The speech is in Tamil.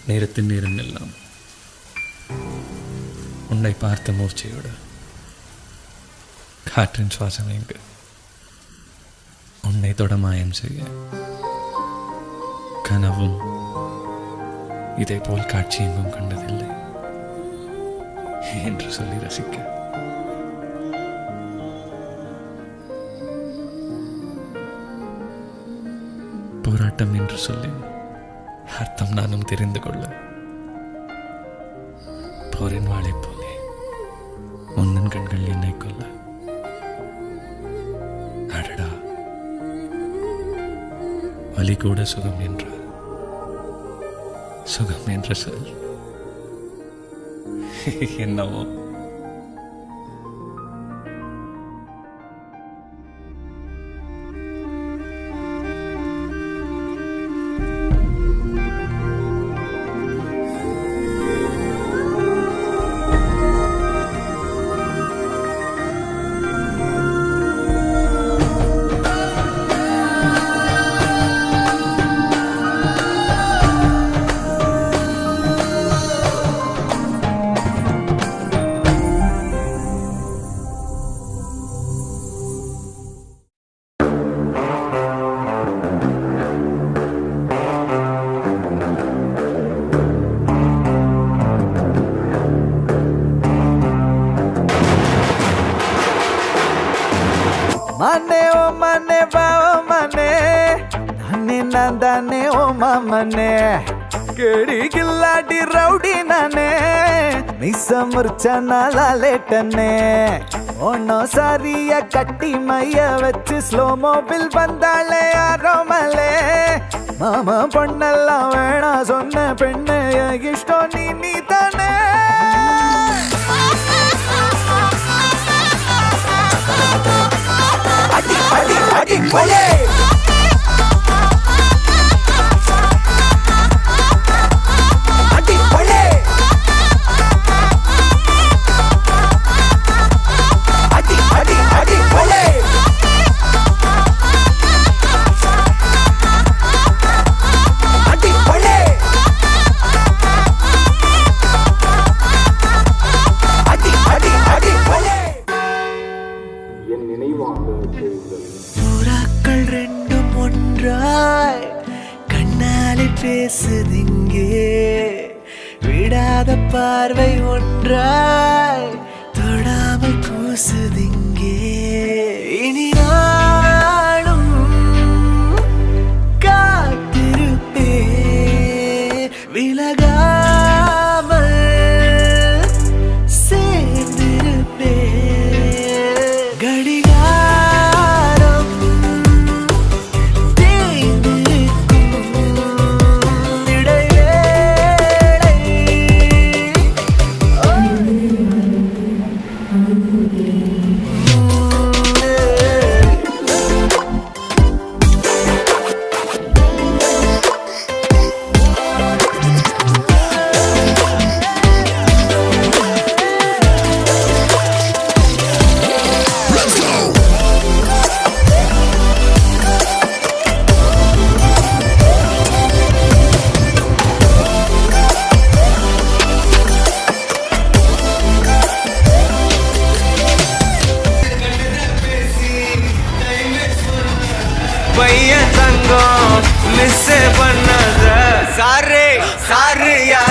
நேரத்தின் நேரம் எல்லாம் உன்னை பார்த்த மூர்ச்சையோடு காற்றின் சுவாசம் எங்கு உன்னை தொடமாயம் செய்ய கனவும் இதை போல் காட்சி எங்கும் கண்டதில்லை என்று சொல்லி ரசிக்க போராட்டம் என்று சொல்லி அர்த்தம் நானும் தெரிந்து கொள்ள போரின் வாழை போலே உன்னன் கண்கள் என்னை கொல்ல அடடா வலி கூட சுகம் என்றார் சுகம் என்ற சொல் என்னவோ ಮನೆ ಓ ಮನೆ ಬಾವ ಮನೆ ನನ್ನೆ ನಂದನೆ ಓ ಮನೆ ಕೇಳಿ ಗಿಲ್ಲಾಡಿ ರೌಡಿ ನಾನೇ ಮಿಸ ಮುರ್ಚನ ಲಾಲೇಟನೆ ஒன்னோ சாரிய கட்டி மைய வச்சு ஸ்லோ மோபில் வந்தாளே யாரோ மலே மாமா பொண்ணெல்லாம் வேணா சொன்ன பெண்ணு என் இஷ்டம் நீ நீ தானே அடி அடி அடி கொலே அடி கொலே அடி அடி அடி கொலே அடி கொலே அடி அடி அடி கொலே புறாக்கள் ரெண்டும் ஒன்றாய் கண்ணாலே பேசுதிங்கே விடாத பார்வை ஒன்றாய் தொடாமல் கூசுதிங்கே இனி நாளும் காத்திருப்பே விலகாமல் சேர்ந்திருப்பே கடிகாரம் தேய்ந்திருக்கும் இடைவேளை பையன் தங்கம் மிஸ் பண்ணாத சாரு சாரு யா